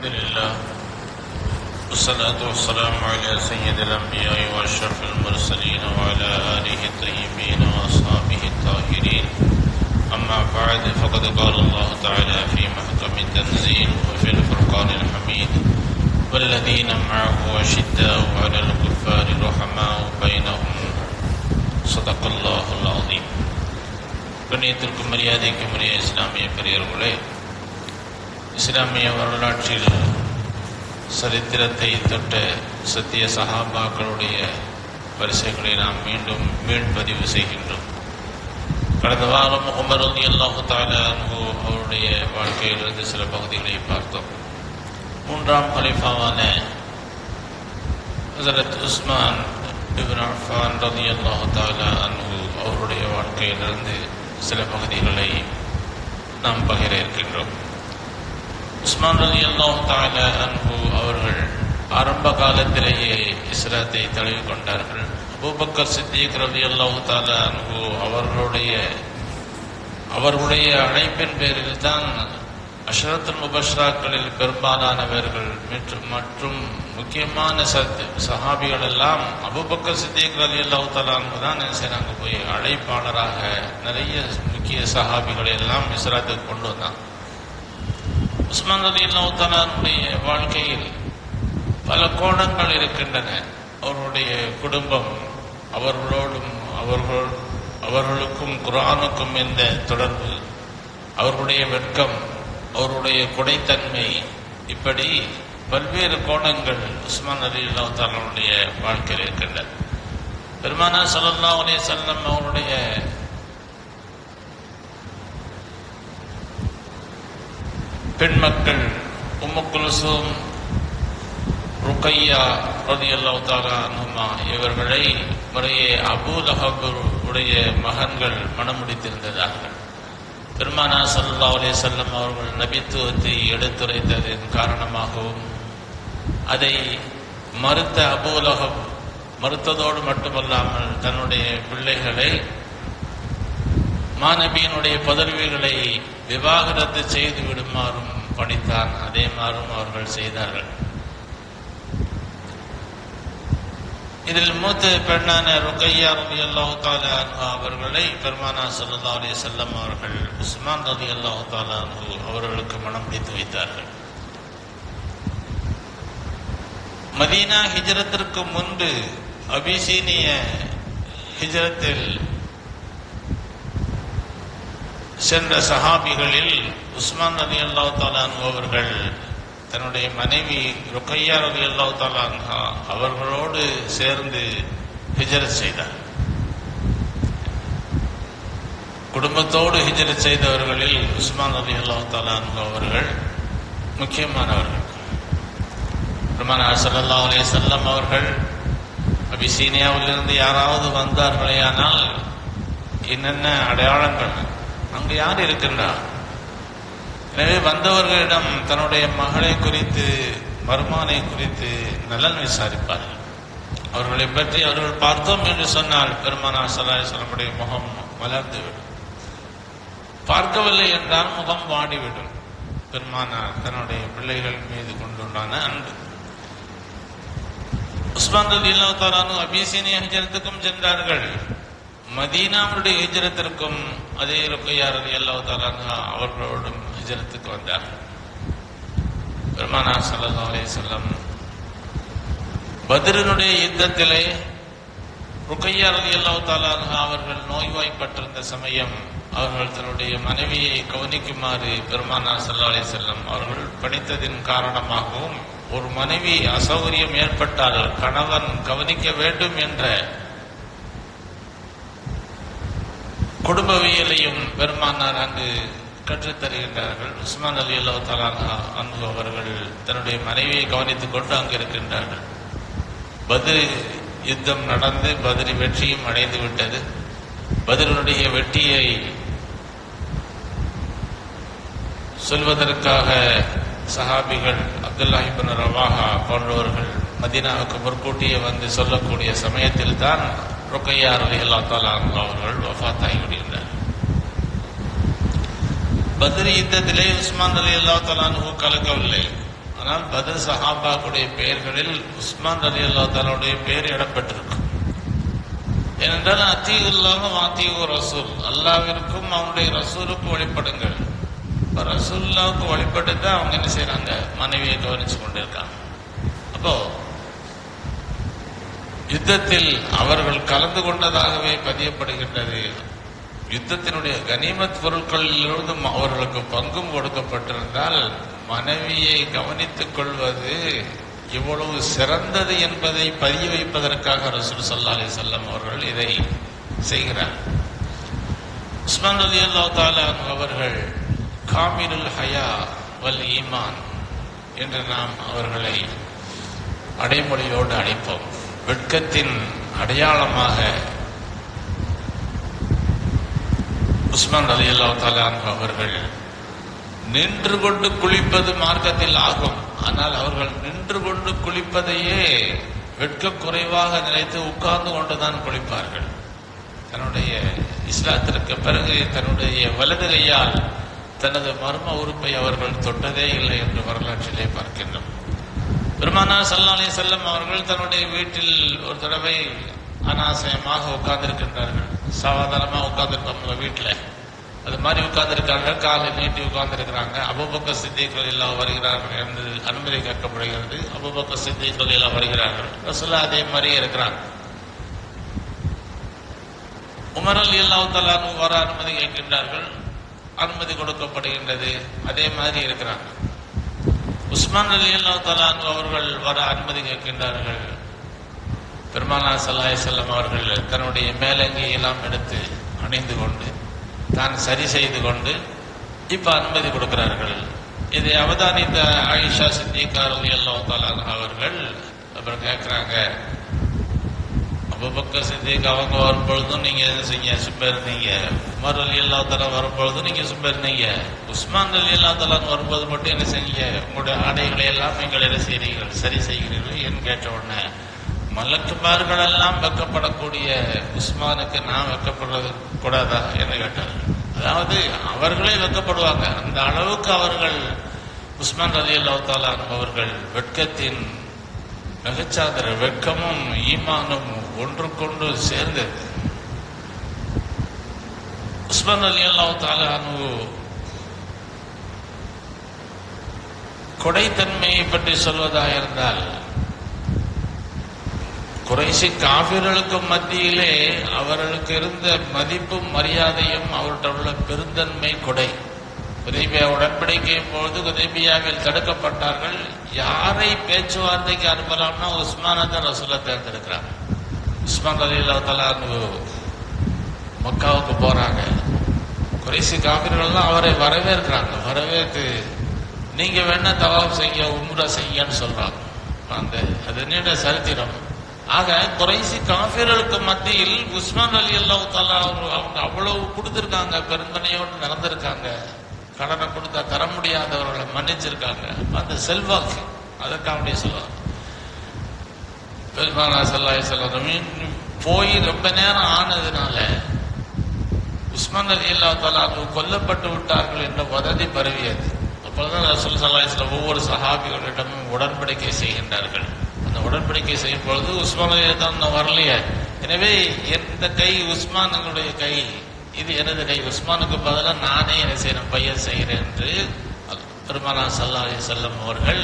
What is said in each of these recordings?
لله والصلاة والسلام على سيد الأنبياء وأشرف المرسلين وعلى آله الطيبين وأصحابه الطاهرين أما بعد فقد قال الله تعالى في محكم التنزيل وفي الفرقان الحميد والذين معه أشداء على الكفار رحماء بينهم صدق الله العظيم கண்ணியத்திற்கும் மரியாதைக்கும் உரிய இஸ்லாமிய பெரியவர்களே இஸ்லாமிய வரலாற்றில் சரித்திரத்தை தொட்ட சத்திய சஹாபாக்களுடைய வரிசைகளை நாம் மீண்டும் மீள்பதிவு செய்கின்றோம் கடந்த வாரம் உமர் அலி அல்லாஹு தாலா அன்பு அவருடைய வாழ்க்கையிலிருந்து சில பகுதிகளை பார்த்தோம் மூன்றாம் கலிஃபாவான ஹசரத் உஸ்மான் இப்னு அஃபான் ரலி அல்லாஹு தாலா அன்பு அவருடைய வாழ்க்கையிலிருந்து சில பகுதிகளை நாம் பகிர இருக்கின்றோம் உஸ்மான் அலி அல்லாஹ் தாலா அன்பு அவர்கள் ஆரம்ப காலத்திலேயே இஸ்லாத்தை தழுவி கொண்டார்கள் அபூபக்கர் சித்திக் ரலி அல்லாஹ் தாலா அன்பு அவர்களுடைய அவர்களுடைய அழைப்பின் பேரில் தான் அஷரத்துல் முபஷ்ராக்களில் பெரும்பாலானவர்கள் மற்றும் மற்றும் முக்கியமான சத் சஹாபிகள் எல்லாம் அபுபக்கர் சித்திக் அலி அல்லாஹ் தலான் தான் என்ன செய்றாங்க போய் அழைப்பாளராக நிறைய முக்கிய சஹாபிகளை எல்லாம் இஸ்லாத்துக்கு கொண்டு வந்தாங்க உஸ்மான் அலி அல்லாஹ் தலானுடைய வாழ்க்கையில் பல கோணங்கள் இருக்கின்றன அவருடைய குடும்பம் அவர்களோடும் அவர்கள் அவர்களுக்கும் குரானுக்கும் எந்த தொடர்பு அவர்களுடைய வெட்கம் அவருடைய கொடைத்தன்மை இப்படி பல்வேறு கோணங்கள் உஸ்மான் அலி அல்லாஹாலுடைய வாழ்க்கையில் இருக்கின்றன பெருமானா சல்லா அலே செல்லம் அவருடைய பெண் மக்கள் உம்மு குல்சூம் ருக்கையா ரதி அல்லாஹ் தாலா அனுமா இவர்களை முறையே அபூ லஹப் உடைய மகன்கள் மணமுடித்திருந்ததார்கள் பெருமானா சல்லா அலே செல்லம் அவர்கள் நபித்துவத்தை எடுத்துரைத்ததன் காரணமாகவும் அதை மறுத்த அபூலகம் மறுத்ததோடு மட்டுமல்லாமல் தன்னுடைய பிள்ளைகளை மாணவியினுடைய பதவிகளை விவாகரத்து செய்து விடுமாறும் பணித்தான் அதே மாறும் அவர்கள் செய்தார்கள் இதில் மூத்த பெண்ணான ருக்கையா ரவி அல்லாஹு தாலா அவர்களை பெருமானா சல்லா அலி செல்லம் அவர்கள் உஸ்மான் ரவி அல்லாஹு தாலா அவர்களுக்கு மனம் பிடித்து வைத்தார்கள் மதீனா ஹிஜரத்திற்கு முன்பு அபிசீனிய ஹிஜரத்தில் சென்ற சஹாபிகளில் உஸ்மான் ரவி அல்லாஹு தாலான் அவர்கள் தன்னுடைய மனைவி ருக்கையா ரவி அல்லாஹு தாலான்ஹா அவர்களோடு சேர்ந்து ஹிஜரத் செய்தார் குடும்பத்தோடு ஹிஜரத் செய்தவர்களில் உஸ்மான் ரவி அல்லாஹு தாலான் அவர்கள் முக்கியமானவர்கள் பெருமானார் சல்லா அலே செல்லம் அவர்கள் அபிசீனியாவிலிருந்து யாராவது வந்தார்களேயானால் என்னென்ன அடையாளங்கள் அங்கு யார் இருக்கின்றார் எனவே வந்தவர்களிடம் தன்னுடைய மகளை குறித்து மருமானை குறித்து நலன் விசாரிப்பார்கள் அவர்களை பற்றி அவர்கள் பார்த்தோம் என்று சொன்னால் பெருமானார் சல்லாஹ் சொல்லமுடைய முகம் மலர்ந்துவிடும் பார்க்கவில்லை என்றால் முகம் வாடிவிடும் பெருமானார் தன்னுடைய பிள்ளைகள் மீது கொண்டுள்ளான அன்பு உஸ்மான் அலி அல்லாத்தாரானு அபிசீனிய ஹிஜரத்துக்கும் சென்றார்கள் மதீனாவுடைய ஹிஜரத்திற்கும் அதே ருக்கையார் அலி அல்லாஹ் தாலானா அவர்களோடும் ஹிஜரத்துக்கு வந்தார்கள் பெருமானா சல்லா அலே செல்லம் பத்ரனுடைய யுத்தத்திலே ருக்கையார் அலி அல்லாஹ் தாலானா அவர்கள் நோய்வாய்ப்பட்டிருந்த சமயம் அவர்கள் தன்னுடைய மனைவியை கவனிக்குமாறு பெருமானா சல்லா அலே செல்லம் அவர்கள் பணித்ததின் காரணமாகவும் ஒரு மனைவி அசௌகரியம் ஏற்பட்டால் கணவன் கவனிக்க வேண்டும் என்ற குடும்பவியலையும் பெருமானார் அங்கு கற்றுத்தருகின்றார்கள் உஸ்மான் அலி அல்லா தலானா அன்பு அவர்கள் தன்னுடைய மனைவியை கவனித்துக் கொண்டு அங்கு இருக்கின்றார்கள் பதிரி யுத்தம் நடந்து பதிரி வெற்றியும் அடைந்து விட்டது பதிரனுடைய வெற்றியை சொல்வதற்காக சஹாபிகள் அப்துல்லாஹிபின் ரவாஹா போன்றவர்கள் மதீனாவுக்கு முற்கூட்டியே வந்து சொல்லக்கூடிய சமயத்தில் தான் ருக்கையார் அலி அல்லா தாலா அவர்கள் வஃத்தாகி விடுகின்றனர் பத்ரி யுத்தத்திலே உஸ்மான் அலி அல்லா தலானு கலக்கவில்லை ஆனால் சொன்னால் பதர் சஹாபாக்குடைய பெயர்களில் உஸ்மான் அலி அல்லாத்தாலுடைய பெயர் இடம்பெற்றிருக்கும் ஏனென்றால் அத்தீகுல்லாக அத்தீகு ரசூல் அல்லாவிற்கும் அவனுடைய ரசூலுக்கும் வழிபடுங்கள் இப்ப ரசூல்லாவுக்கு வழிபட்டு தான் அவங்க என்ன செய்றாங்க மனைவியை கவனிச்சு கொண்டிருக்காங்க அப்போ யுத்தத்தில் அவர்கள் கலந்து கொண்டதாகவே பதியப்படுகின்றது யுத்தத்தினுடைய கனிமத் பொருட்களிலிருந்து அவர்களுக்கு பங்கும் கொடுக்கப்பட்டிருந்தால் மனைவியை கவனித்துக் கொள்வது இவ்வளவு சிறந்தது என்பதை பதிய வைப்பதற்காக ரசூல் சல்லா அலி செல்லம் அவர்கள் இதை செய்கிறார் உஸ்மான் அலி அல்லா அவர்கள் காமிருல் ஹயா வல் ஈமான் என்று நாம் அவர்களை அடைமொழியோடு அழைப்போம் வெட்கத்தின் அடையாளமாக உஸ்மான் அலி அல்லா அவர்கள் நின்று கொண்டு குளிப்பது மார்க்கத்தில் ஆகும் ஆனால் அவர்கள் நின்று கொண்டு குளிப்பதையே வெட்க குறைவாக நினைத்து உட்கார்ந்து கொண்டுதான் குளிப்பார்கள் தன்னுடைய இஸ்லாத்திற்கு பிறகு தன்னுடைய வலது கையால் தனது மர்ம உறுப்பை அவர்கள் தொட்டதே இல்லை என்று வரலாற்றிலே பார்க்கின்றோம் பெருமானா சல்லா அலி செல்லம் அவர்கள் தன்னுடைய வீட்டில் ஒரு தடவை அனாசயமாக உட்கார்ந்திருக்கின்றார்கள் சாதாரணமாக உட்கார்ந்துருப்பாங்க வீட்டில் அது மாதிரி உட்கார்ந்திருக்காங்க காலை நீட்டி உட்கார்ந்திருக்கிறாங்க அபுபக்க சித்திகள் எல்லாம் வருகிறார்கள் என்று அனுமதி கேட்கப்படுகிறது அபுபக்க சித்திகள் எல்லாம் வருகிறார்கள் ரசுல்லா அதே மாதிரியே இருக்கிறாங்க உமர் அலி அல்லாஹ் வர அனுமதி கேட்கின்றார்கள் அனுமதி கொடுக்கப்படுகின்றது அதே மாதிரி இருக்கிறாங்க உஸ்மான் அலி அல்லாஹ் அவர்கள் வர அனுமதி கேட்கின்றார்கள் பெருமானா சல்லாஹ் செல்லம் அவர்கள் தன்னுடைய மேலங்கியை எல்லாம் எடுத்து அணிந்து கொண்டு தான் சரி செய்து கொண்டு இப்ப அனுமதி கொடுக்கிறார்கள் இதை அவதானித்த ஆயிஷா சித்திகார் அலி அல்லாஹ் அவர்கள் அப்புறம் கேட்கிறாங்க அபுபக்கர் சித்திக் அவங்க வரும்பொழுதும் நீங்க என்ன செய்ய சும்மா இருந்தீங்க உமர் அலி அல்லா தலா வரும்பொழுதும் நீங்க சும்மா இருந்தீங்க உஸ்மான் அலி அல்லா தலான் வரும்போது மட்டும் என்ன செய்ய உங்களுடைய ஆடைகளை எல்லாம் நீங்கள் என்ன செய்கிறீர்கள் சரி செய்கிறீர்கள் என்று கேட்ட உடனே மலக்குமார்கள் எல்லாம் வெக்கப்படக்கூடிய உஸ்மானுக்கு நான் வெக்கப்படுறது கூடாதா என்று கேட்டார்கள் அதாவது அவர்களே வெக்கப்படுவாங்க அந்த அளவுக்கு அவர்கள் உஸ்மான் அலி அல்லா அவர்கள் வெட்கத்தின் மிகச்சாதர வெட்கமும் ஈமானும் ஒன்றுக்கொண்டு சேர்ந்தது உஸ்மான் அலி அல்லாஹ் தாலானு கொடைத்தன்மையை பற்றி சொல்வதாக இருந்தால் குறைசி காவிர்களுக்கு மத்தியிலே அவர்களுக்கு இருந்த மதிப்பும் மரியாதையும் அவர்கிட்ட உள்ள பெருந்தன்மை கொடை குதைபியா உடன்படிக்கையும் பொழுது குதைபியாவில் தடுக்கப்பட்டார்கள் யாரை பேச்சுவார்த்தைக்கு அனுப்பலாம்னா உஸ்மானை தான் ரசூலா தேர்ந்தெடுக்கிறாங்க உஸ்மான் அலி அல்லா மக்காவுக்கு போறாங்க குறைசி காவிர்கள்லாம் அவரை வரவேற்கிறாங்க வரவேற்று நீங்க வேணா தவாப் செய்ய உம்ரா செய்யன்னு சொல்றாங்க அந்த அது நீண்ட சரித்திரம் ஆக குறைசி காஃபிர்களுக்கு மத்தியில் உஸ்மான் அலி அல்லாஹ் தாலா அவங்க அவ்வளவு கொடுத்திருக்காங்க பெருந்தனையோடு நடந்திருக்காங்க கடனை கொடுத்தா தர முடியாதவர்களை மன்னிச்சிருக்காங்க அந்த செல்வாக்கு அதற்காக அப்படி சொல்லுவாங்க பெருமானா சல்லாஹ் சொல்லம் போய் ரொம்ப நேரம் ஆனதுனால உஸ்மான் அலி அல்லா தாலா கொல்லப்பட்டு விட்டார்கள் என்ற வதந்தி பரவியது அப்பொழுதுதான் ரசூல் சல்லாஹ் ஒவ்வொரு சஹாபிகளிடமும் உடன்படிக்கை செய்கின்றார்கள் அந்த உடன்படிக்கை செய்யும் பொழுது உஸ்மான் அலி தான் வரலையே எனவே எந்த கை உஸ்மானுடைய கை இது எனது கை உஸ்மானுக்கு பதிலாக நானே என்ன செய்யறேன் பையன் செய்கிறேன் என்று பெருமானா சல்லா அலி செல்லம் அவர்கள்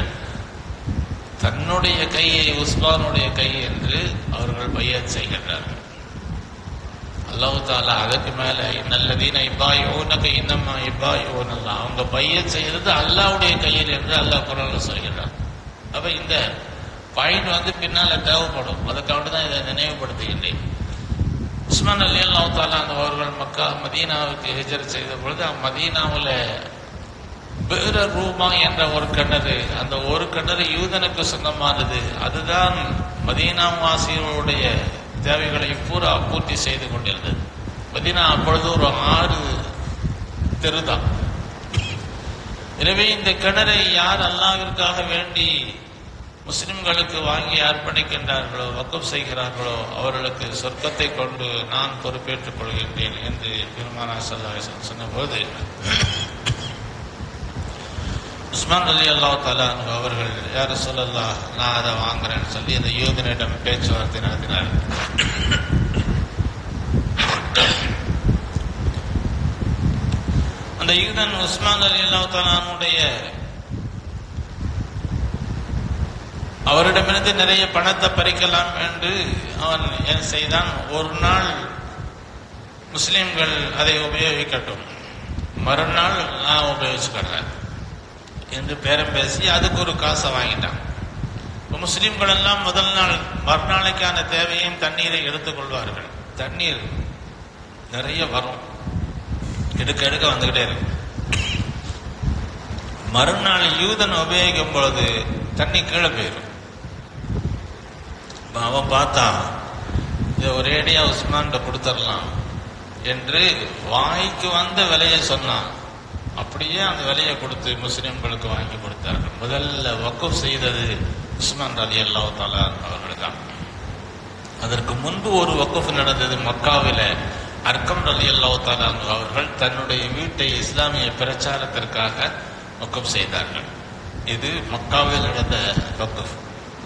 தன்னுடைய கையை உஸ்மானுடைய கை என்று அவர்கள் பையன் செய்கின்றார்கள் அல்லாஹு தாலா அதுக்கு மேல நல்லதீன இப்பாயோனக்கு இன்னம்மா இப்பாயோனல்லா அவங்க பையன் செய்யறது அல்லாவுடைய கையில் என்று அல்லாஹ் குரான்ல சொல்கிறார் அப்ப இந்த பாயிண்ட் வந்து பின்னால தேவைப்படும் அதுக்காக தான் இதை நினைவுபடுத்துகின்றேன் உஸ்மான் அலி அல்லாஹ் தாலா அந்த அவர்கள் மக்கா மதீனாவுக்கு ஹிஜர் செய்த பொழுது மதீனாவில் பேர ரூமா என்ற ஒரு கிணறு அந்த ஒரு கிணறு யூதனுக்கு சொந்தமானது அதுதான் மதீனா வாசிகளுடைய தேவைகளை பூரா பூர்த்தி செய்து கொண்டிருந்தது மதீனா அப்பொழுது ஒரு ஆறு தெருதான் எனவே இந்த கிணறை யார் அல்லாவிற்காக வேண்டி முஸ்லிம்களுக்கு வாங்கி அர்ப்பணிக்கின்றார்களோ வக்கம் செய்கிறார்களோ அவர்களுக்கு சொர்க்கத்தை கொண்டு நான் பொறுப்பேற்றுக் கொள்கின்றேன் என்று பெருமானா சல்லாஹ் சொன்னபோது உஸ்மான் அலி அல்லாஹ் தாலா அவர்கள் யார சொல்லலாம் நான் அதை வாங்குறேன்னு சொல்லி அந்த யூதனிடம் பேச்சுவார்த்தை நடத்தினார் அந்த யூதன் உஸ்மான் அலி அல்லாஹ் தாலானுடைய அவரிடமிருந்து நிறைய பணத்தை பறிக்கலாம் என்று அவன் என்ன செய்தான் ஒரு நாள் முஸ்லிம்கள் அதை உபயோகிக்கட்டும் மறுநாள் நான் உபயோகிச்சுக்கிறேன் என்று பேரம் பேசி அதுக்கு ஒரு காசை வாங்கிட்டான் இப்ப முஸ்லிம்கள் எல்லாம் முதல் நாள் மறுநாளைக்கான தேவையும் தண்ணீரை எடுத்துக்கொள்வார்கள் தண்ணீர் நிறைய வரும் எடுக்க எடுக்க வந்துகிட்டே இருக்கும் மறுநாள் யூதன் உபயோகிக்கும் பொழுது தண்ணி கீழே போயிடும் இப்ப அவன் பார்த்தான் இதை ஒரேடியா உஸ்மான்கிட்ட கொடுத்துடலாம் என்று வாய்க்கு வந்த விலையை சொன்னான் அப்படியே அந்த விலையை கொடுத்து முஸ்லிம்களுக்கு வாங்கி கொடுத்தார்கள் முதல்ல வக்குப் செய்தது உஸ்மான் அலி அல்லாஹ் தாலா அவர்கள் தான் அதற்கு முன்பு ஒரு வக்குஃப் நடந்தது மக்காவில அர்க்கம் அலி அல்லாஹ் தாலா அவர்கள் தன்னுடைய வீட்டை இஸ்லாமிய பிரச்சாரத்திற்காக வக்குப் செய்தார்கள் இது மக்காவில் நடந்த வக்குஃப்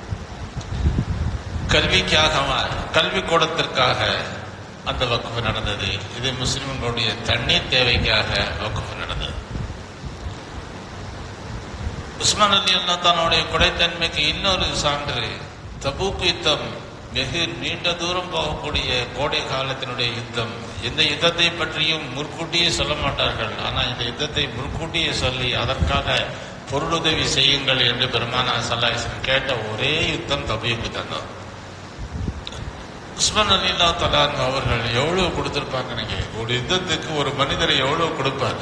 கல்விக்காக கல்வி கூடத்திற்காக அந்த வகுப்பு நடந்தது இது முஸ்லிம்களுடைய தண்ணீர் தேவைக்காக வகுப்பு நடந்தது உஸ்மான் அலி அல்லா தன்னுடைய கொடைத்தன்மைக்கு இன்னொரு சான்று தபூக் யுத்தம் வெகு நீண்ட தூரம் போகக்கூடிய கோடை காலத்தினுடைய யுத்தம் எந்த யுத்தத்தை பற்றியும் முற்கூட்டியே சொல்ல மாட்டார்கள் ஆனால் இந்த யுத்தத்தை முற்கூட்டியே சொல்லி அதற்காக பொருளுதவி செய்யுங்கள் என்று பெருமானா சல்லாஹன் கேட்ட ஒரே யுத்தம் தபூக்கு தந்தோம் உஸ்மான் அலிலா தலான் அவர்கள் எவ்வளவு கொடுத்திருப்பாங்க நீங்க ஒரு யுத்தத்துக்கு ஒரு மனிதரை எவ்வளவு கொடுப்பார்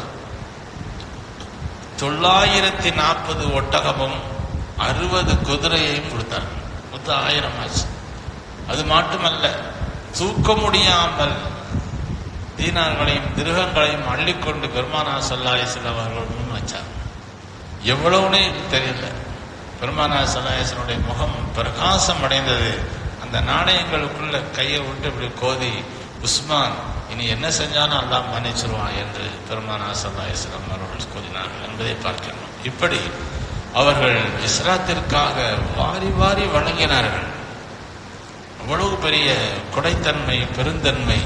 தொள்ளாயிரத்தி நாற்பது ஒட்டகமும் அறுபது குதிரையையும் கொடுத்தார் மொத்தம் ஆயிரம் ஆச்சு அது மட்டுமல்ல தூக்க முடியாமல் தீனார்களையும் திருகங்களையும் அள்ளிக்கொண்டு பெருமானா சல்லாஹிஸ்லாம் அவர்கள் முன் வச்சார் எவ்வளவுனே தெரியல பெருமானா சல்லாஹிஸ்லனுடைய முகம் பிரகாசம் அடைந்தது அந்த நாணயங்களுக்குள்ள கையை விட்டு இப்படி கோதி உஸ்மான் இனி என்ன செஞ்சாலும் அல்லாஹ் மன்னிச்சிருவான் என்று பெருமானா சல்லாஹிஸ்லாம் அவர்கள் கூறினார்கள் என்பதை பார்க்கணும் இப்படி அவர்கள் இஸ்லாத்திற்காக வாரி வாரி வழங்கினார்கள் அவ்வளவு பெரிய கொடைத்தன்மை பெருந்தன்மை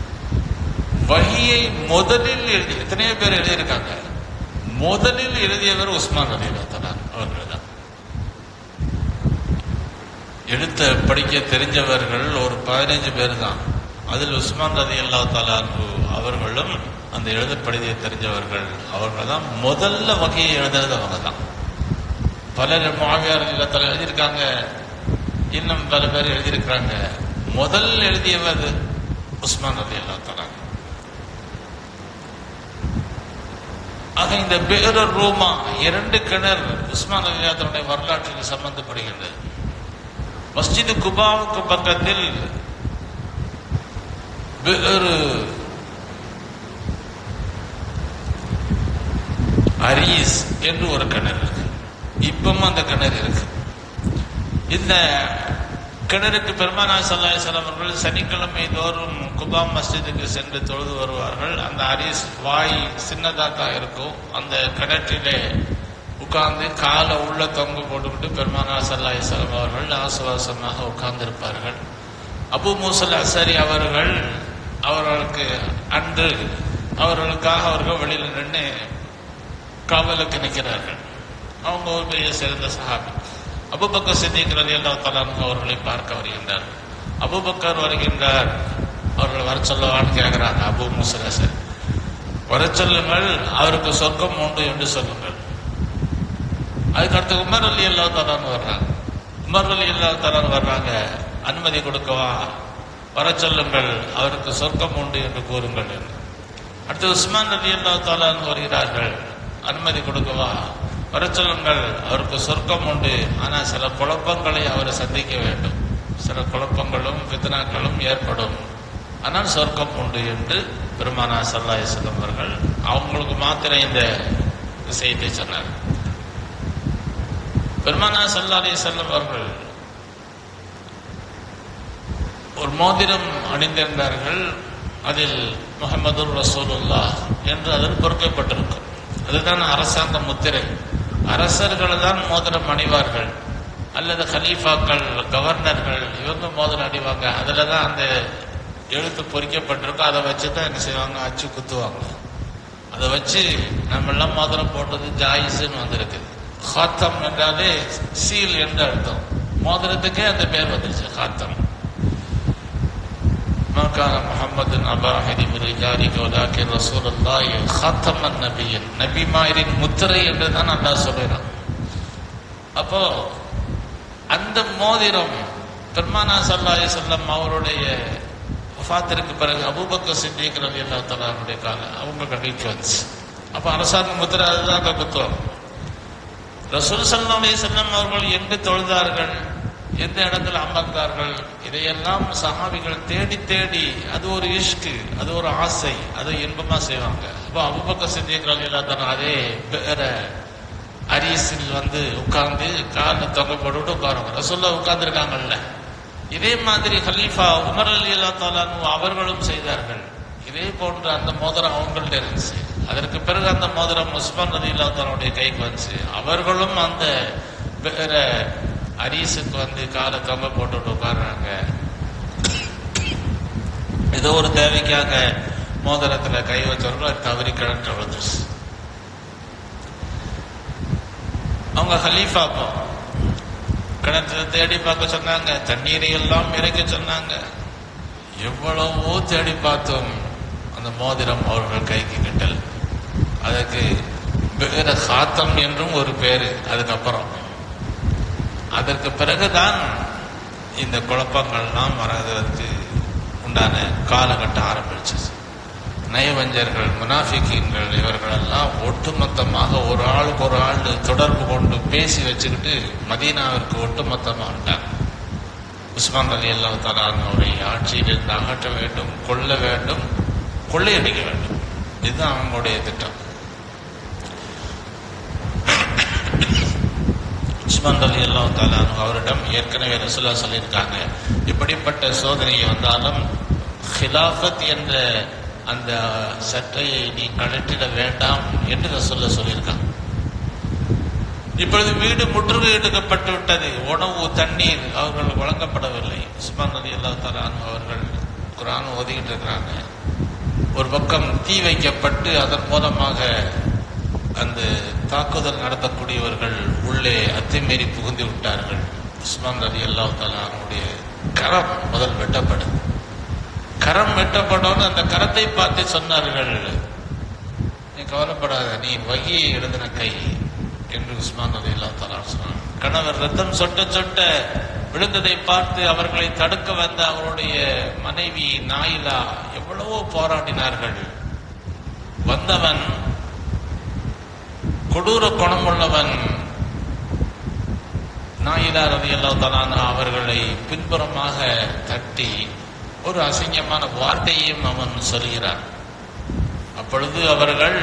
வகியை முதலில் எழுதி எத்தனையோ பேர் எழுதியிருக்காங்க முதலில் எழுதியவர் உஸ்மான் அலி தலான் அவர்கள் தான் எழுத்த படிக்க தெரிஞ்சவர்கள் ஒரு பதினைஞ்சு பேர் தான் அதில் உஸ்மான் ரதி அல்லா தலான்பு அவர்களும் அந்த எழுத படிக்க தெரிஞ்சவர்கள் அவர்கள் தான் முதல்ல வகையை எழுதுறது அவங்க தான் பலர் மாவியார் இல்லத்தில் எழுதியிருக்காங்க இன்னும் பல பேர் எழுதியிருக்கிறாங்க முதல் எழுதியவர் உஸ்மான் ரதி அல்லா தலான் ஆக இந்த பேரர் ரூமா இரண்டு கிணறு உஸ்மான் அலியாத்தனுடைய வரலாற்றில் சம்பந்தப்படுகின்றது மஸ்ஜிது குபாவுக்கு பக்கத்தில் வேறு அரீஸ் என்று ஒரு கிணறு இருக்கு இப்பவும் அந்த கிணறு இருக்கு இந்த கிணறுக்கு பெருமானா சல்லாஹலம் அவர்கள் சனிக்கிழமை தோறும் குபா மஸ்ஜிதுக்கு சென்று தொழுது வருவார்கள் அந்த அரிஸ் வாய் சின்னதாக தான் இருக்கும் அந்த கிணற்றிலே உட்கார்ந்து காலை உள்ள தொங்க போட்டுக்கிட்டு பெருமானா சல்லாஹலம் அவர்கள் ஆசுவாசமாக உட்கார்ந்திருப்பார்கள் அபு மூசல் அசரி அவர்கள் அவர்களுக்கு அன்று அவர்களுக்காக அவர்கள் வெளியில் நின்று காவலுக்கு நிற்கிறார்கள் அவங்க ஒரு பெரிய சிறந்த சஹாபி அபுபக்கர் சித்திக்கிறது எல்லா தலானும் அவர்களை பார்க்க வருகின்றார் அபுபக்கர் வருகின்றார் அவர்கள் வர சொல்லவான்னு கேட்கிறாங்க அபு முசலசர் வர சொல்லுங்கள் அவருக்கு சொர்க்கம் உண்டு என்று சொல்லுங்கள் அதுக்கடுத்து உமர் அலி அல்லா தலான்னு வர்றாங்க உமர் அலி அல்லா தலான்னு வர்றாங்க அனுமதி கொடுக்கவா வர சொல்லுங்கள் அவருக்கு சொர்க்கம் உண்டு என்று கூறுங்கள் என்று அடுத்து உஸ்மான் அலி அல்லா தாலான்னு வருகிறார்கள் அனுமதி கொடுக்கவா வர சொல்லுங்கள் அவருக்கு சொர்க்கம் உண்டு ஆனால் சில குழப்பங்களை அவர் சந்திக்க வேண்டும் சில குழப்பங்களும் வித்தனாக்களும் ஏற்படும் ஆனால் சொர்க்கம் உண்டு என்று பெருமானா சல்லாஹம் அவர்கள் அவங்களுக்கு மாத்திரம் இந்த விஷயத்தை சொன்னார் பெருமானா சல்லாஹி செல்லம் அவர்கள் ஒரு மோதிரம் அணிந்திருந்தார்கள் அதில் முகமது ரசூலுல்லா என்று அதில் பொறுக்கப்பட்டிருக்கும் அதுதான் அரசாங்க முத்திரை அரசர்கள் தான் மோதிரம் அணிவார்கள் அல்லது ஹலீஃபாக்கள் கவர்னர்கள் இவங்க மோதிரம் அணிவாங்க அதுல தான் அந்த எழுத்து பொறிக்கப்பட்டிருக்கும் அதை வச்சு தான் என்ன செய்வாங்க அச்சு குத்துவாங்க அதை வச்சு நம்ம எல்லாம் மோதிரம் போட்டது ஜாயிஸ்ன்னு வந்திருக்கு ஹாத்தம் என்றாலே சீல் என்று அர்த்தம் மோதிரத்துக்கே அந்த பேர் வந்துருச்சு ஹாத்தம் ما كان محمد أبا أحد من رجالك ولكن رسول الله خاتم النبيين நபி மாயிரின் முத்திரை என்று தான் அல்லாஹ் சொல்கிறான் அப்போ அந்த மோதிரம் பெருமானா சல்லா செல்லம் அவருடைய வஃபாத்திற்கு பிறகு அபூபக்கர் சித்திக் ரவி அல்லா தலாவுடைய காலம் அவங்க கடைக்கு வந்துச்சு அப்போ அரசாங்க முத்திரை அதுதான் அங்கே குத்துவோம் ரசூல் சல்லா செல்லம் அவர்கள் எங்கு தொழுதார்கள் எந்த இடத்துல அமர்ந்தார்கள் இதையெல்லாம் சஹாபிகள் தேடி தேடி அது ஒரு இஷ்கு அது ஒரு ஆசை அது இன்பமா செய்வாங்க அப்போ அபுபக்க சித்திகள் இல்லாத அதே வேற அரிசில் வந்து உட்கார்ந்து காலில் தொகை போட்டுட்டு உட்காருவாங்க ரசூல்லா உட்கார்ந்துருக்காங்கல்ல இதே மாதிரி ஹலீஃபா உமர் அலி அல்லா தாலானு அவர்களும் செய்தார்கள் இதே போன்ற அந்த மோதிரம் அவங்கள்ட்ட இருந்துச்சு அதற்கு பிறகு அந்த மோதிரம் உஸ்மான் அலி அல்லா தாலாவுடைய கைக்கு வந்துச்சு அவர்களும் அந்த வேற அரிசுக்கு வந்து காலை தொங்க போட்டுட்டு உட்கார்றாங்க ஏதோ ஒரு தேவைக்காக மோதிரத்துல கை வச்சவர்கள் அது தவறி கிழட்டு விழுந்துச்சு அவங்க ஹலீஃபா அப்போ கிணத்துல தேடி பார்க்க சொன்னாங்க தண்ணீரை எல்லாம் இறைக்க சொன்னாங்க எவ்வளவோ தேடி பார்த்தோம் அந்த மோதிரம் அவர்கள் கைக்கு கிட்டல் அதுக்கு வேற சாத்தம் என்றும் ஒரு பேரு அதுக்கப்புறம் அதற்கு பிறகுதான் இந்த குழப்பங்கள்லாம் வர்றதுக்கு உண்டான காலகட்டம் ஆரம்பிச்சிச்சு நயவஞ்சர்கள் முனாஃபிகீன்கள் இவர்களெல்லாம் ஒட்டுமொத்தமாக ஒரு ஆளுக்கு ஒரு ஆள் தொடர்பு கொண்டு பேசி வச்சுக்கிட்டு மதீனாவிற்கு ஒட்டுமொத்தமாக வந்துட்டாங்க உஸ்மான் அலி அல்லா தலானுடைய ஆட்சியில் இருந்து அகற்ற வேண்டும் கொல்ல வேண்டும் கொள்ளையடிக்க வேண்டும் இதுதான் அவங்களுடைய திட்டம் உஸ்மான் அலி அல்லா தாலானு அவரிடம் ஏற்கனவே ரசுல்லா சொல்லியிருக்காங்க இப்படிப்பட்ட சோதனை வந்தாலும் ஹிலாஃபத் என்ற அந்த சட்டையை நீ கழற்றிட வேண்டாம் என்று ரசுல்லா சொல்லியிருக்காங்க இப்பொழுது வீடு முற்றுகையிடப்பட்டு விட்டது உணவு தண்ணீர் அவர்கள் வழங்கப்படவில்லை உஸ்மான் அலி அல்லா தாலானு அவர்கள் குரான் ஓதிக்கிட்டு இருக்கிறாங்க ஒரு பக்கம் தீ வைக்கப்பட்டு அதன் மூலமாக அந்த தாக்குதல் நடத்தக்கூடியவர்கள் உள்ளே அத்துமீறி புகுந்து விட்டார்கள் உஸ்மான் அலி அல்லா தாலானுடைய கரம் முதல் வெட்டப்படுது கரம் வெட்டப்படணும் அந்த கரத்தை பார்த்து சொன்னார்கள் நீ கவலைப்படாத நீ வகியை எழுதின கை என்று உஸ்மான் அலி அல்லா தாலா சொன்னார் கணவர் ரத்தம் சொட்ட சொட்ட விழுந்ததை பார்த்து அவர்களை தடுக்க வந்த அவருடைய மனைவி நாயிலா எவ்வளவோ போராடினார்கள் வந்தவன் கொடூர குணமுள்ளவன் நாயிலா ரவி அல்லா அவர்களை பின்புறமாக தட்டி ஒரு அசிங்கமான வார்த்தையும் அவன் சொல்கிறான் அப்பொழுது அவர்கள்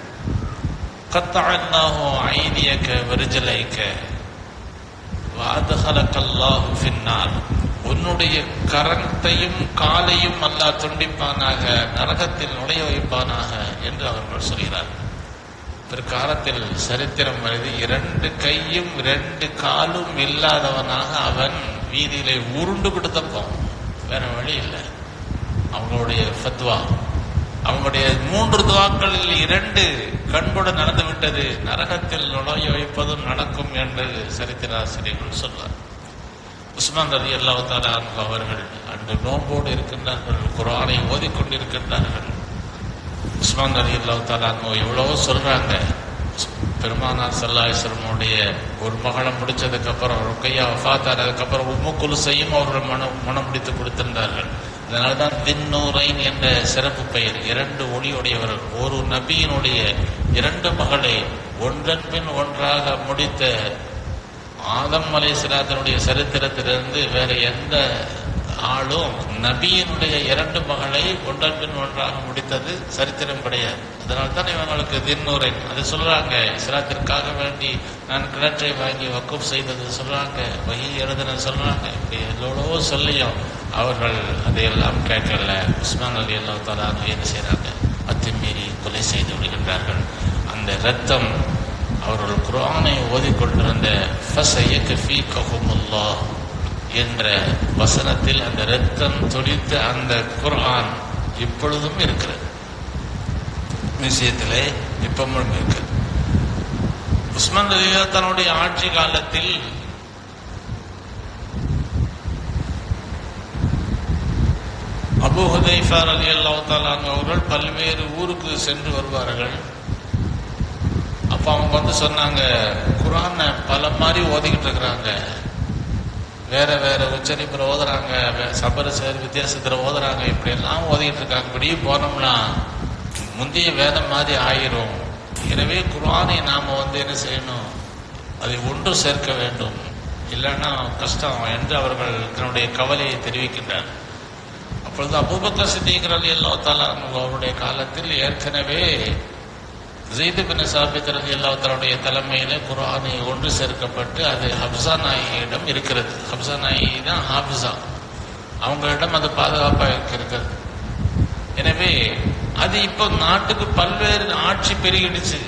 கத்தாஹோ ஐதியக்க விரிஜலைக்க வாதகலக்கல்லாஹு பின்னால் உன்னுடைய கரத்தையும் காலையும் அல்லாஹ் துண்டிப்பானாக நரகத்தில் நுழைய வைப்பானாக என்று அவர்கள் சொல்கிறார்கள் பிற்காலத்தில் சரித்திரம் வருது இரண்டு கையும் இரண்டு காலும் இல்லாதவனாக அவன் வீதியிலே உருண்டு கொடுத்தப்போம் வேற வழி இல்லை அவங்களுடைய ஃபத்வா அவங்களுடைய மூன்று துவாக்களில் இரண்டு கண்கூட நடந்து விட்டது நரகத்தில் நுழைய வைப்பதும் நடக்கும் என்று சரித்திராசிரியர்கள் சொல்வார் உஸ்மான் ரதி அல்லாஹால அவர்கள் அன்று நோம்போடு இருக்கின்றார்கள் குரானை ஓதிக்கொண்டிருக்கின்றார்கள் உஸ்மான் அலி அல்லா தாலானோ எவ்வளவோ சொல்றாங்க பெருமானார் சல்லாஹிஸ்லமுடைய ஒரு மகளை முடிச்சதுக்கு அப்புறம் ருக்கையா வஃபாத்தார் அதுக்கப்புறம் உம்மு குலுசையும் அவர்கள் மனம் மனம் முடித்து கொடுத்திருந்தார்கள் அதனால்தான் தின்னூரைன் என்ற சிறப்பு பெயர் இரண்டு ஒளியுடையவர்கள் ஒரு நபியினுடைய இரண்டு மகளை ஒன்றன் பின் ஒன்றாக முடித்த ஆதம் அலை சிலாதனுடைய சரித்திரத்திலிருந்து வேற எந்த ஆளும் நபியினுடைய இரண்டு மகளை ஒன்றன் பின் ஒன்றாக முடித்தது சரித்திரம் கிடையாது அதனால தான் இவங்களுக்கு தின்னூரை அது சொல்றாங்க இஸ்லாத்திற்காக வேண்டி நான் கிணற்றை வாங்கி வக்குப் செய்தது சொல்றாங்க வகி எழுதுன சொல்றாங்க இப்படி எவ்வளவோ சொல்லியும் அவர்கள் அதையெல்லாம் கேட்கல உஸ்மான் அலி அல்லா தாலான்னு என்ன செய்யறாங்க அத்துமீறி கொலை செய்து விடுகின்றார்கள் அந்த இரத்தம் அவர்கள் குரானை ஓதிக்கொண்டிருந்த ஃபஸயக ஃபீகஹுமுல்லாஹ் என்ற வசனத்தில் அந்த ரத்தம் துடித்த அந்த குர்ஆன் இப்பொழுதும் இருக்கிறது மியூசியத்திலே இப்பவும் இருக்கு உஸ்மான் ரலியா தன்னுடைய ஆட்சி காலத்தில் அபு ஹுதைஃபா அலி அல்லாஹ் அவர்கள் பல்வேறு ஊருக்கு சென்று வருவார்கள் அப்ப அவங்க வந்து சொன்னாங்க குரானை பல மாதிரி ஓதிக்கிட்டு இருக்கிறாங்க வேற வேற உச்சரிப்பில் ஓதுறாங்க வே- சபர சேர் வித்தியாசத்தில் ஓதுறாங்க இப்படி எல்லாம் ஓதிக்கிட்டு இருக்காங்க இப்படியே போனோம்னா முந்தைய வேதம் மாதிரி ஆயிரும் எனவே குர்ஆனை நாம வந்து என்ன செய்யணும் அதை ஒன்று சேர்க்க வேண்டும் இல்லைன்னா கஷ்டம் என்று அவர்கள் தன்னுடைய கவலையை தெரிவிக்கின்றனர் அப்பொழுது அபூபக்கர் சித்திக் ரலி அல்லாஹ் தஆலா அவருடைய காலத்தில் ஏற்கனவே ஜெயிது பின் சாபித் ரலி அல்லாஹ் தஆலாவுடைய தலைமையில குர்ஆனை ஒன்று சேர்க்கப்பட்டு அது ஹப்சா நாயிடம் இருக்கிறது ஹப்சா நாயி தான் ஹாஃபிஸா அவங்களிடம் அது பாதுகாப்பாக இருக்கிறது எனவே அது இப்போ நாட்டுக்கு பல்வேறு ஆட்சி பெருகிடுச்சு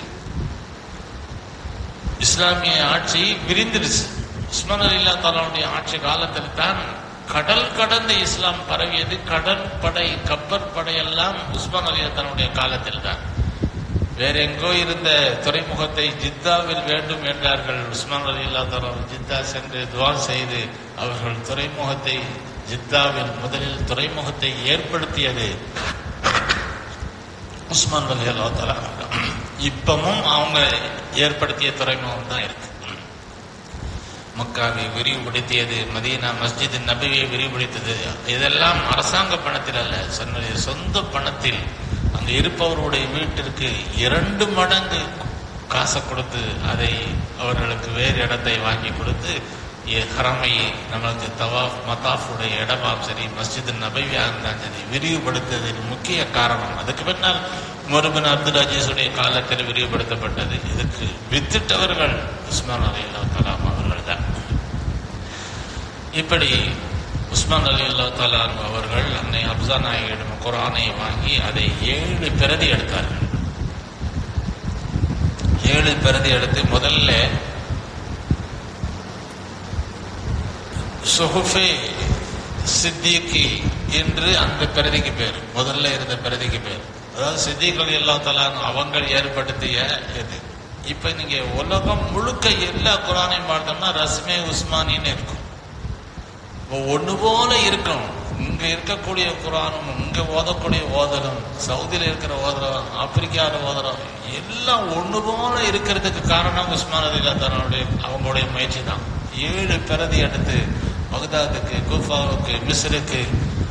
இஸ்லாமிய ஆட்சி விரிந்துடுச்சு உஸ்மான் அலில்லா தாலாவுடைய ஆட்சி காலத்தில் தான் கடல் கடந்த இஸ்லாம் பரவியது கடல் படை கப்பற் படையெல்லாம் உஸ்மான் அலில்லா தன்னுடைய காலத்தில் தான் வேற எங்கோ இருந்த துறைமுகத்தை ஜித்தாவில் வேண்டும் என்றார்கள் உஸ்மான் அலி அல்லா ஜித்தா சென்று துவா செய்து அவர்கள் துறைமுகத்தை ஜித்தாவில் முதலில் துறைமுகத்தை ஏற்படுத்தியது உஸ்மான் அலி அல்லா தலா இப்பவும் அவங்க ஏற்படுத்திய துறைமுகம் தான் இருக்கு மக்காவை விரிவுபடுத்தியது மதீனா மஸ்ஜித் நபியை விரிவுபடுத்தியது இதெல்லாம் அரசாங்க பணத்தில் அல்ல சொன்னது சொந்த பணத்தில் அங்க இருப்பவருடைய வீட்டிற்கு இரண்டு மடங்கு காசை கொடுத்து அதை அவர்களுக்கு வேறு இடத்தை வாங்கி கொடுத்து எ- ஹரமை நம்மளுக்கு தவாஃப் மத்தாஃபுடைய இடமாம் சரி மஸ்ஜித் நபவியா இருந்தாலும் சரி விரிவுபடுத்ததின் முக்கிய காரணம் அதுக்கு பின்னால் முருகன் அப்துல் அஜீஸுடைய காலத்தில் விரிவுபடுத்தப்பட்டது இதுக்கு வித்திட்டவர்கள் உஸ்மான் அலி அல்லா கலாம் அவர்கள் தான் இப்படி உஸ்மான் அலி அல்லா தலான் அவர்கள் அன்னை அப்சா நாயகிடம் குரானை வாங்கி அதை ஏழு பிரதி எடுத்தார்கள் ஏழு பிரதி எடுத்து முதல்ல சுஹுஃபே சித்திகி என்று அந்த பிரதிக்கு பேர் முதல்ல இருந்த பிரதிக்கு பேர் அதாவது சித்திக் அலி அல்லா தலான் அவங்க ஏற்படுத்திய இது இப்ப நீங்க உலகம் முழுக்க எல்லா குரானையும் பார்த்தோம்னா ரஸ்மே உஸ்மானின்னு இருக்கும் இப்போ ஒண்ணு போல இருக்கும் இங்க இருக்கக்கூடிய குரானும் இங்க ஓதக்கூடிய ஓதலும் சவுதியில இருக்கிற ஓதலும் ஆப்பிரிக்காவில் ஓதலும் எல்லாம் ஒண்ணு போல இருக்கிறதுக்கு காரணம் உஸ்மான் அலிலா தன்னுடைய அவங்களுடைய முயற்சி தான் ஏழு பிரதி எடுத்து பகதாதுக்கு குஃபாவுக்கு மிஸ்ருக்கு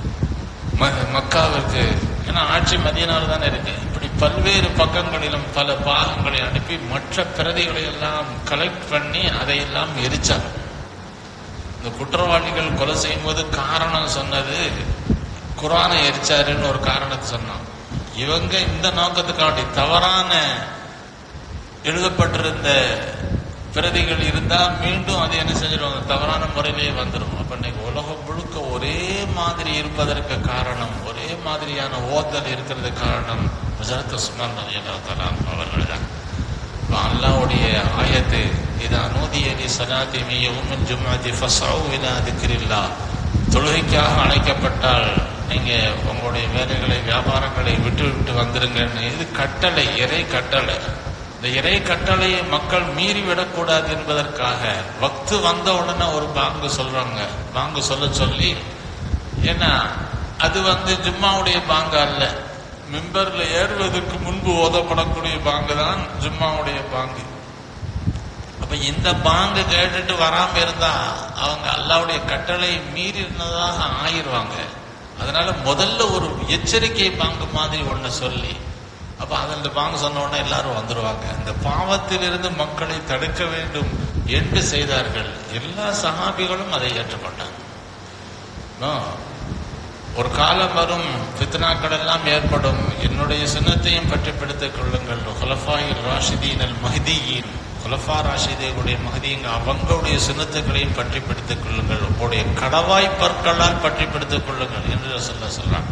ம- மக்காவிற்கு ஏன்னா ஆட்சி மதியனால தானே இருக்கு இப்படி பல்வேறு பக்கங்களிலும் பல பாகங்களை அனுப்பி மற்ற பிரதிகளை எல்லாம் கலெக்ட் பண்ணி அதையெல்லாம் எரிச்சாங்க இந்த குற்றவாளிகள் கொலை செய்யும் போது காரணம் சொன்னது குரானை எரிச்சாருன்னு ஒரு காரணத்தை சொன்னான் இவங்க இந்த நோக்கத்துக்காண்டி தவறான எழுதப்பட்டிருந்த பிரதிகள் இருந்தா மீண்டும் அது என்ன செஞ்சிடுவாங்க தவறான முறையிலேயே வந்துடும் அப்ப இன்னைக்கு உலகம் முழுக்க ஒரே மாதிரி இருப்பதற்கு காரணம் ஒரே மாதிரியான ஓதல் இருக்கிறது காரணம் ஹஜரத் உஸ்மான் ரலியல்லாஹு தஆலா அவர்கள் தான் இப்ப அல்லாஹ்வுடைய ஆயத்து இது அனூதியலி சலாத்தி மியவும் ஜும்மாத்தி ஃபஸ்ஸவு இலா திக்ரில்லா தொழுகைக்காக அழைக்கப்பட்டால் நீங்க உங்களுடைய வேலைகளை வியாபாரங்களை விட்டு விட்டு வந்துருங்கன்னு இது கட்டளை இறை கட்டளை இந்த இறை கட்டளையை மக்கள் மீறி விடக்கூடாது என்பதற்காக வக்து வந்த உடனே ஒரு பாங்கு சொல்றாங்க பாங்கு சொல்ல சொல்லி ஏன்னா அது வந்து ஜும்மாவுடைய பாங்கு அல்ல மிம்பர்ல ஏறுவதற்கு முன்பு ஓதப்படக்கூடிய பாங்கு தான் ஜும்மாவுடைய பாங்கு அப்ப இந்த பாங்கு கேட்டுட்டு வராம இருந்தா அவங்க அல்லாவுடைய கட்டளை மீறி இருந்ததாக ஆயிருவாங்க அதனால முதல்ல ஒரு எச்சரிக்கை பாங்கு மாதிரி ஒண்ணு சொல்லி அப்ப அதில் பாங்கு சொன்ன உடனே எல்லாரும் வந்துருவாங்க இந்த பாவத்திலிருந்து மக்களை தடுக்க வேண்டும் என்று செய்தார்கள் எல்லா சஹாபிகளும் அதை ஏற்றுக்கொண்டாங்க ஆ. ஒரு காலம் வரும் ஃபித்னாக்கள் எல்லாம் ஏற்படும் என்னுடைய சின்னத்தையும் பற்றி பிடித்துக் கொள்ளுங்கள் ஹுலஃபாயில் ராஷிதீன் அல் மஹதியின் ஹுலஃபா ராஷிதீனுடைய மஹதிங்க அவங்களுடைய சின்னத்துகளையும் பற்றி பிடித்துக் கொள்ளுங்கள் உங்களுடைய கடவாய் பற்களால் பற்றி பிடித்துக் கொள்ளுங்கள் என்று சொல்ல சொல்றாங்க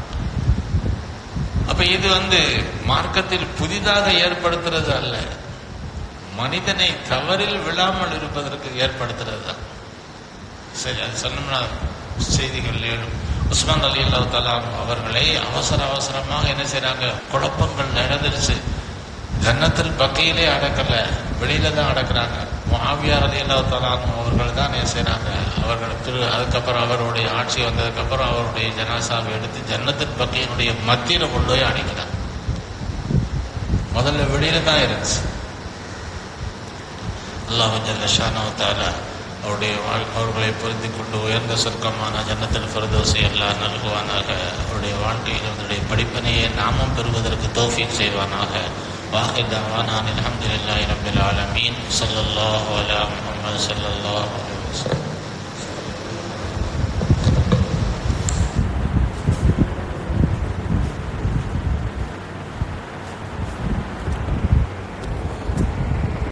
அப்ப இது வந்து மார்க்கத்தில் புதிதாக ஏற்படுத்துறது அல்ல மனிதனை தவறில் விழாமல் இருப்பதற்கு ஏற்படுத்துறது தான் சரி அது சொன்னோம்னா செய்திகள் ஏழும் உஸ்மான் அலி அல்லா தலாம் அவர்களை அவசர அவசரமாக என்ன செய்றாங்க குழப்பங்கள் நடந்துருச்சு ஜன்னத்தில் பக்கையிலே அடக்கல வெளியில தான் அடக்குறாங்க முஆவியார் அலி அல்லா தலாம் அவர்கள் தான் என்ன செய்றாங்க அவர்கள் திரு அதுக்கப்புறம் அவருடைய ஆட்சி வந்ததுக்கப்புறம் அவருடைய ஜனாசாவை எடுத்து ஜன்னத்தில் பக்கையினுடைய மத்தியில கொண்டு போய் அடைக்கிறாங்க முதல்ல வெளியில தான் இருந்துச்சு அல்லாஹ் ஜல்ல ஷானோ தாலா அவருடைய வாழ் அவர்களை புரிந்து கொண்டு உயர்ந்த சொர்க்கமான ஜன்னத்தில் ஃபர்தோஸை எல்லாம் நல்குவானாக அவருடைய வாழ்க்கையில் அவருடைய படிப்பினையை நாமும் பெறுவதற்கு தௌஃபீக் செய்வானாக வாஹித் தாவானான் அல்ஹம்துலில்லாஹி ரப்பில் ஆலமீன் ஸல்லல்லாஹு அலா முஹம்மது ஸல்லல்லாஹு அலைஹி வஸல்லம்